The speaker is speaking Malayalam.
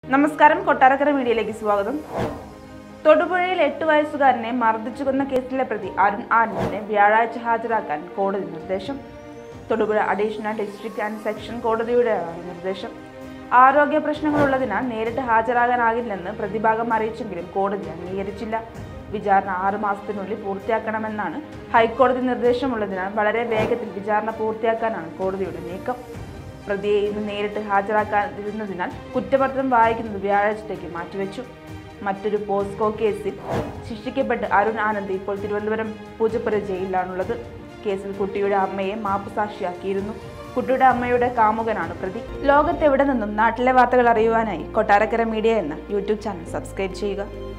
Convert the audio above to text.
നമസ്കാരം കൊട്ടാരക്കര മീഡിയയിലേക്ക് സ്വാഗതം തൊടുപുഴയിൽ എട്ട് വയസ്സുകാരനെ മർദ്ദിച്ചു കൊന്ന കേസിലെ പ്രതി അരുൺ ആനന്ദിനെ വ്യാഴാഴ്ച ഹാജരാക്കാൻ കോടതി നിർദ്ദേശം Thodupuzha additional district and sessions കോടതിയുടെയാണ് നിർദ്ദേശം ആരോഗ്യ പ്രശ്നങ്ങളുള്ളതിനാൽ നേരിട്ട് ഹാജരാകാനാകില്ലെന്ന് പ്രതിഭാഗം അറിയിച്ചെങ്കിലും കോടതി അംഗീകരിച്ചില്ല വിചാരണ ആറു മാസത്തിനുള്ളിൽ പൂർത്തിയാക്കണമെന്നാണ് ഹൈക്കോടതി നിർദ്ദേശമുള്ളതിനാൽ വളരെ വേഗത്തിൽ വിചാരണ പൂർത്തിയാക്കാനാണ് കോടതിയുടെ നീക്കം പ്രതിയെ ഇന്ന് നേരിട്ട് ഹാജരാക്കാതിരുന്നതിനാൽ കുറ്റപത്രം വായിക്കുന്നത് വ്യാഴാഴ്ചത്തേക്ക് മാറ്റിവെച്ചു മറ്റൊരു പോസ്കോ കേസിൽ ശിക്ഷിക്കപ്പെട്ട് അരുൺ ആനന്ദ് ഇപ്പോൾ തിരുവനന്തപുരം പൂജപ്പുര ജയിലിലാണുള്ളത് കേസിൽ കുട്ടിയുടെ അമ്മയെ മാപ്പുസാക്ഷിയാക്കിയിരുന്നു കുട്ടിയുടെ അമ്മയുടെ കാമുകനാണ് പ്രതി ലോകത്തെവിടെ നിന്നും നാട്ടിലെ വാർത്തകൾ അറിയുവാനായി കൊട്ടാരക്കര മീഡിയ എന്ന യൂട്യൂബ് ചാനൽ സബ്സ്ക്രൈബ് ചെയ്യുക